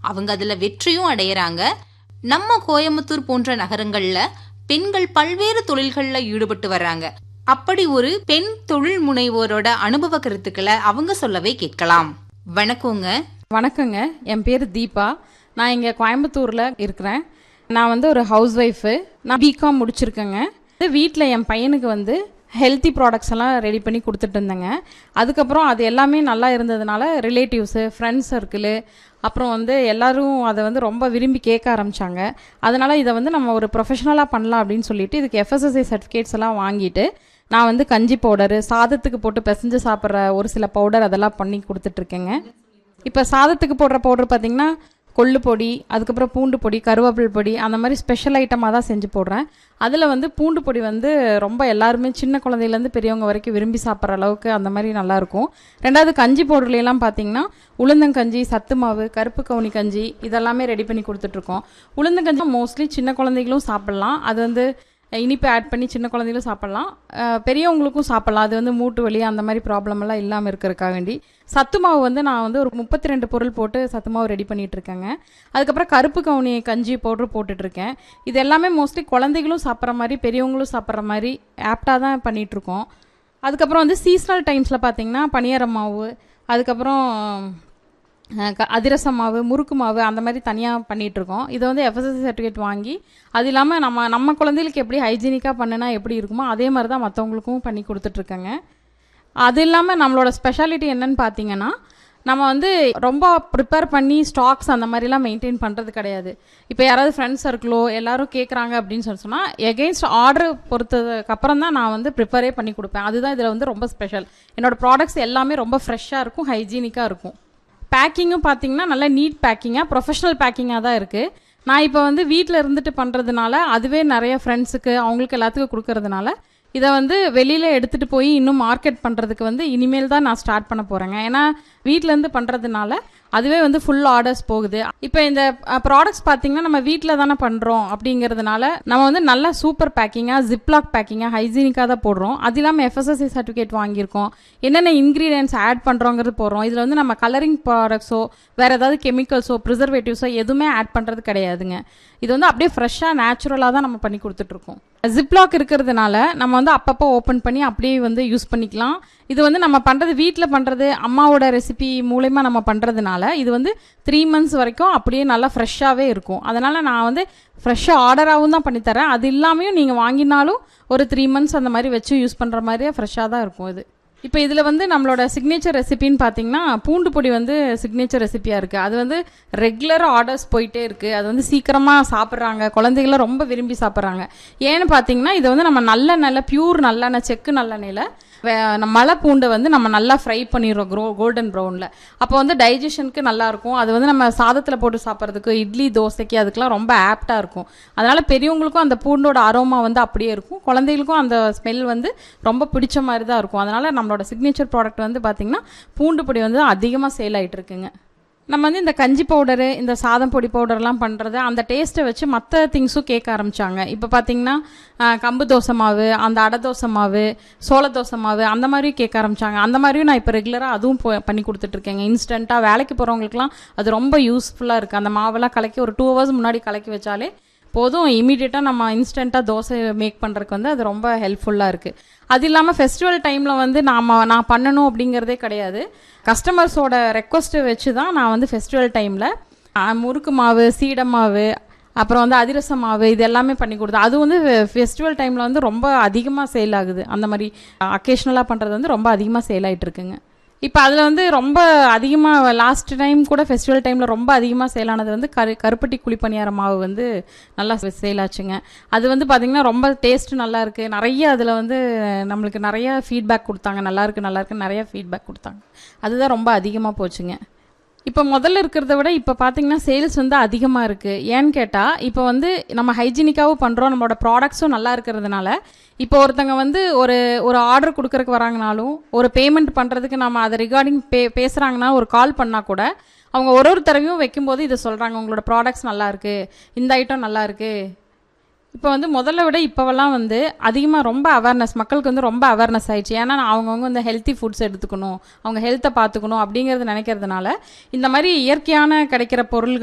அவங்க அதுல வெற்றியும் அடையறாங்க நம்ம கோயம்புத்தூர் போன்ற நகரங்கள்ல பெண்கள் பல்வேறு தொழில்கள்ல ஈடுபட்டு வர்றாங்க அப்படி ஒரு பெண் தொழில் முனைவோரோட அனுபவ கருத்துக்களை அவங்க சொல்லவே கேட்கலாம் வணக்கங்க வணக்கங்க என் பேர் தீபா நான் இங்கே கோயம்புத்தூரில் இருக்கிறேன் நான் வந்து ஒரு ஹவுஸ் ஒய்ஃபு நான் பிகாம் முடிச்சிருக்கேங்க வீட்டில் என் பையனுக்கு வந்து ஹெல்த்தி ப்ராடக்ட்ஸ் எல்லாம் ரெடி பண்ணி கொடுத்துட்டு இருந்தேங்க அதுக்கப்புறம் அது எல்லாமே நல்லா இருந்ததுனால ரிலேட்டிவ்ஸு ஃப்ரெண்ட்ஸ் சர்க்கிளு அப்புறம் வந்து எல்லாரும் அதை வந்து ரொம்ப விரும்பி கேட்க ஆரம்பிச்சாங்க அதனால இதை வந்து நம்ம ஒரு ப்ரொஃபஷனலாக பண்ணலாம் அப்படின்னு சொல்லிட்டு இதுக்கு எஃப்எஸ்எஸ்ஐ சர்டிஃபிகேட்ஸ் எல்லாம் வாங்கிட்டு நான் வந்து கஞ்சி பவுடரு சாதத்துக்கு போட்டு பிசைஞ்சு சாப்பிட்ற ஒரு சில பவுடர் அதெல்லாம் பண்ணி கொடுத்துட்ருக்கேங்க இப்போ சாதத்துக்கு போடுற பவுடர் பார்த்தீங்கன்னா கொள்ளு பொடி அதுக்கப்புறம் பூண்டு பொடி கருவேப்பில் பொடி அந்த மாதிரி ஸ்பெஷல் ஐட்டமாக தான் செஞ்சு போடுறேன் அதில் வந்து பூண்டு பொடி வந்து ரொம்ப எல்லாருமே சின்ன குழந்தையிலேருந்து பெரியவங்க வரைக்கும் விரும்பி சாப்பிட்ற அளவுக்கு அந்த மாதிரி நல்லாயிருக்கும் ரெண்டாவது கஞ்சி பவுடர்லாம் பார்த்தீங்கன்னா உளுந்தங்கஞ்சி சத்து மாவு கருப்பு கவுனி கஞ்சி இதெல்லாமே ரெடி பண்ணி கொடுத்துட்ருக்கோம் உளுந்தங்கஞ்சி மோஸ்ட்லி சின்ன குழந்தைகளும் சாப்பிட்லாம் அது வந்து இனிப்பு ஆட் பண்ணி சின்ன குழந்தைகளும் சாப்பிட்லாம் அஹ் பெரியவங்களுக்கும் சாப்பிட்லாம் அது வந்து மூட்டு வலி அந்த மாதிரி ப்ராப்ளம் எல்லாம் இல்லாமல் இருக்கிறதுக்காக வேண்டி சத்து மாவு வந்து நான் வந்து ஒரு முப்பத்தி ரெண்டு பொருள் போட்டு சத்து மாவு ரெடி பண்ணிட்டு இருக்கேங்க அதுக்கப்புறம் கருப்பு கவுனி கஞ்சி பவுடர் போட்டுட்டு இருக்கேன் இது எல்லாமே மோஸ்ட்லி குழந்தைகளும் சாப்பிட்ற மாதிரி பெரியவங்களும் சாப்பிட்ற மாதிரி ஆப்டாக தான் பண்ணிட்டு இருக்கோம் அதுக்கப்புறம் வந்து சீசனல் டைம்ஸில் பார்த்தீங்கன்னா பனியார மாவு அதுக்கப்புறம் அஹ் க- அதிரச மாவு முறுக்கு மாவு அந்த மாதிரி தனியாக பண்ணிட்டு இருக்கோம் இதை வந்து எஃப்எஸ்எஸ்சி சர்டிஃபிகேட் வாங்கி அது இல்லாமல் நம்ம நம்ம குழந்தைகளுக்கு எப்படி ஹைஜீனிக்காக பண்ணுனா எப்படி இருக்குமோ அதே மாதிரி தான் மற்றவங்களுக்கும் பண்ணி கொடுத்துட்ருக்கேங்க அது இல்லாமல் நம்மளோட ஸ்பெஷாலிட்டி என்னன்னு பார்த்தீங்கன்னா நம்ம வந்து ரொம்ப ப்ரிப்பேர் பண்ணி ஸ்டாக்ஸ் அந்த மாதிரிலாம் மெயின்டைன் பண்ணுறது கிடையாது இப்போ யாராவது ஃப்ரெண்ட்ஸ் சர்க்கிளோ எல்லாரும் கேட்குறாங்க அப்படின்னு சொல்லி சொன்னால் எகெயின்ஸ்ட் ஆர்டர் பொறுத்ததுக்கு அப்புறம் தான் நான் வந்து ப்ரிப்பேரே பண்ணி கொடுப்பேன் அதுதான் இதில் வந்து ரொம்ப ஸ்பெஷல் என்னோட ப்ராடக்ட்ஸ் எல்லாமே ரொம்ப ஃப்ரெஷ்ஷாக இருக்கும் ஹைஜீனிக்காக இருக்கும் பேக்கிங்கும் பார்த்தீங்கன்னா நல்ல நீட் பேக்கிங்காக ப்ரொஃபஷனல் பேக்கிங்காக தான் இருக்குது நான் இப்போ வந்து வீட்டில் இருந்துட்டு பண்ணுறதுனால அதுவே நிறைய ஃப்ரெண்ட்ஸுக்கு அவங்களுக்கு எல்லாத்துக்கும் கொடுக்கறதுனால இதை வந்து வெளியில் எடுத்துகிட்டு போய் இன்னும் மார்க்கெட் பண்ணுறதுக்கு வந்து இனிமேல் தான் நான் ஸ்டார்ட் பண்ண போகிறேங்க ஏன்னா வீட்டிலேருந்து பண்ணுறதுனால அதுவே வந்து ஃபுல் ஆர்டர்ஸ் போகுது இப்போ இந்த ப்ராடக்ட்ஸ் பார்த்தீங்கன்னா நம்ம வீட்டில் தானே பண்ணுறோம் அப்படிங்கிறதுனால நம்ம வந்து நல்லா சூப்பர் பேக்கிங்காக ஜிப்லாக் பேக்கிங்காக ஹைஜீனிக்காக தான் போடுறோம் அது இல்லாமல் எஃப்எஸ்எஸ்சி சர்டிஃபிகேட் வாங்கியிருக்கோம் என்னென்ன இன்க்ரீடியன்ஸ் ஆட் பண்ணுறோங்கிறது போடுறோம் இதில் வந்து நம்ம கலரிங் ப்ராடக்ட்ஸோ வேறு ஏதாவது கெமிக்கல்ஸோ ப்ரிசர்வேட்டிவ்ஸோ எதுவுமே ஆட் பண்ணுறது கிடையாதுங்க இது வந்து அப்படியே ஃப்ரெஷ்ஷாக நேச்சுரலாக தான் நம்ம பண்ணி கொடுத்துட்ருக்கோம் ஜிப்லாக் இருக்கிறதுனால நம்ம வந்து அப்பப்போ ஓப்பன் பண்ணி அப்படியே வந்து யூஸ் பண்ணிக்கலாம் இது வந்து நம்ம பண்ணுறது வீட்டில் பண்ணுறது அம்மாவோட ரெசிபி மூலயமா நம்ம பண்ணுறதுனால இது வந்து த்ரீ மந்த்ஸ் வரைக்கும் அப்படியே நல்லா ஃப்ரெஷ்ஷாகவே இருக்கும் அதனால் நான் வந்து ஃப்ரெஷ்ஷாக ஆர்டராகவும் தான் பண்ணித்தரேன் அது இல்லாமையும் நீங்கள் வாங்கினாலும் ஒரு த்ரீ மந்த்ஸ் அந்த மாதிரி வச்சு யூஸ் பண்ணுற மாதிரியே ஃப்ரெஷ்ஷாக தான் இருக்கும் இது இப்போ இதில் வந்து நம்மளோட சிக்னேச்சர் ரெசிபின்னு பார்த்தீங்கன்னா பூண்டு பொடி வந்து சிக்னேச்சர் ரெசிபியாக இருக்குது அது வந்து ரெகுலராக ஆர்டர்ஸ் போயிட்டே இருக்குது அது வந்து சீக்கிரமாக சாப்பிட்றாங்க குழந்தைகளும் ரொம்ப விரும்பி சாப்பிட்றாங்க ஏன்னு பார்த்தீங்கன்னா இது வந்து நம்ம நல்ல நல்ல பியூர் நல்லெண்ணெய் செக்கு நல்லெண்ணெயில் வே- நம்ம மலை பூண்டை வந்து நம்ம நல்லா ஃப்ரை பண்ணிடுறோம் க்ரோ கோல்டன் ப்ரௌனில் அப்போ வந்து டைஜஷனுக்கு நல்லா இருக்கும் அது வந்து நம்ம சாதத்தில் போட்டு சாப்பிட்றதுக்கு இட்லி தோசைக்கு அதுக்கெலாம் ரொம்ப ஆப்டாக இருக்கும் அதனால பெரியவங்களுக்கும் அந்த பூண்டோட அரோமா வந்து அப்படியே இருக்கும் குழந்தைகளுக்கும் அந்த ஸ்மெல் வந்து ரொம்ப பிடிச்ச மாதிரி தான் இருக்கும் அதனால நம்மளோட சிக்னேச்சர் ப்ராடக்ட் வந்து பார்த்திங்கன்னா பூண்டு பொடி வந்து அதிகமாக சேல் ஆயிட்டு இருக்குங்க நம்ம வந்து இந்த கஞ்சி பவுடரு இந்த சாதம் பொடி பவுடர்லாம் பண்ணுறது அந்த டேஸ்ட்டை வச்சு மற்ற திங்ஸும் கேட்க ஆரம்பிச்சாங்க இப்போ பார்த்தீங்கன்னா ஆஹ், கம்பு தோசை மாவு அந்த அடை தோசை மாவு சோள தோசை மாவு அந்த மாதிரியும் கேட்க ஆரம்பிச்சாங்க அந்த மாதிரியும் நான் இப்போ ரெகுலராக அதுவும் போ- பண்ணி கொடுத்துட்ருக்கேங்க இன்ஸ்டண்ட்டாக வேலைக்கு போகிறவங்களுக்குலாம் அது ரொம்ப யூஸ்ஃபுல்லாக இருக்குது அந்த மாவெல்லாம் கலக்கி ஒரு டூ ஹவர்ஸ் முன்னாடி கலக்கி வச்சாலே போதும் இமீடியட்டாக நம்ம இன்ஸ்டண்ட்டாக தோசை மேக் பண்ணுறதுக்கு வந்து அது ரொம்ப ஹெல்ப்ஃபுல்லாக இருக்குது அது இல்லாமல் ஃபெஸ்டிவல் டைமில் வந்து நாம் நான் பண்ணணும் அப்படிங்கிறதே கிடையாது கஸ்டமர்ஸோட ரெக்வஸ்ட்டை வச்சு தான் நான் வந்து ஃபெஸ்டிவல் டைமில் முறுக்கு மாவு சீடை மாவு அப்புறம் வந்து அதிரச மாவு இது எல்லாமே பண்ணி கொடுத்தேன் அது வந்து ஃபெஸ்டிவல் டைமில் வந்து ரொம்ப அதிகமாக சேல் ஆகுது அந்த மாதிரி அக்கேஷ்னலாக பண்ணுறது வந்து ரொம்ப அதிகமாக சேல் ஆகிட்டு இருக்குங்க இப்போ அதில் வந்து ரொம்ப அதிகமாக லாஸ்ட் டைம் கூட ஃபெஸ்டிவல் டைமில் ரொம்ப அதிகமாக சேல் ஆனது வந்து கரு கருப்பட்டி குழிப்பணியார மாவு வந்து நல்லா சேல் ஆச்சுங்க அது வந்து பார்த்திங்கன்னா ரொம்ப டேஸ்ட் நல்லா இருக்கு நிறைய அதில் வந்து நம்மளுக்கு நிறைய ஃபீட்பேக் கொடுத்தாங்க நல்லா இருக்கு நல்லா இருக்கு நிறைய ஃபீட்பேக் கொடுத்தாங்க அதுதான் ரொம்ப அதிகமாக போச்சுங்க இப்போ முதல்ல இருக்கிறத விட இப்போ பார்த்தீங்கன்னா சேல்ஸ் வந்து அதிகமாக இருக்குது ஏன்னு கேட்டால் இப்போ வந்து நம்ம ஹைஜீனிக்காகவும் பண்ணுறோம் நம்மளோட ப்ராடக்ட்ஸும் நல்லா இருக்கிறதுனால இப்போ ஒருத்தங்க வந்து ஒரு ஒரு ஆர்டர் கொடுக்கறக்கு வராங்கனாலும் ஒரு பேமெண்ட் பண்ணுறதுக்கு நம்ம அதை ரிகார்டிங் பே பேசுகிறாங்கன்னா ஒரு கால் பண்ணால் கூட அவங்க ஒரு ஒரு தடவையும் வைக்கும்போது இதை சொல்கிறாங்க உங்களோட ப்ராடக்ட்ஸ் நல்லா இருக்கு இந்த ஐட்டம் நல்லா இருக்கு இப்போ வந்து முதல்ல விட இப்போவெல்லாம் வந்து அதிகமாக ரொம்ப அவேர்னஸ் மக்களுக்கு வந்து ரொம்ப அவேர்னஸ் ஆயிடுச்சு ஏன்னா அவங்கவுங்க வந்து ஹெல்த்தி ஃபுட்ஸ் எடுத்துக்கணும் அவங்க ஹெல்த்தை பார்த்துக்கணும் அப்படிங்கிறது நினைக்கிறதுனால இந்த மாதிரி இயற்கையான கிடைக்கிற பொருள்கள்